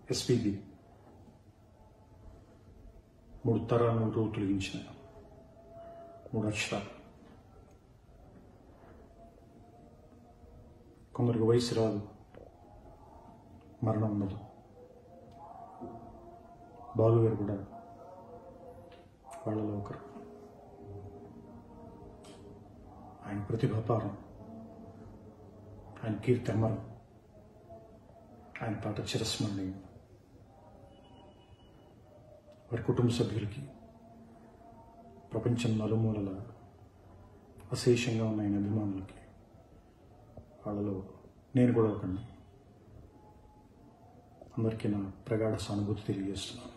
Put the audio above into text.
SPB మూడు తరాలను రూ తొలగించిన మూడు అక్షరాలు కొందరికి వయసు రాదు మరణం ఉండదు బాలు గారు కూడా వాళ్ళలో ఒకరు ఆయన ప్రతిభాపారం ఆయన కీర్తి అమరం ఆయన పాట చిరస్మరణీయం వారి కుటుంబ సభ్యులకి ప్రపంచం నలుమూలల అశేషంగా ఉన్న ఆయన అభిమానులకి వాళ్ళలో నేను కూడా ఒకండి అందరికీ నా ప్రగాఢ సానుభూతి తెలియజేస్తున్నాను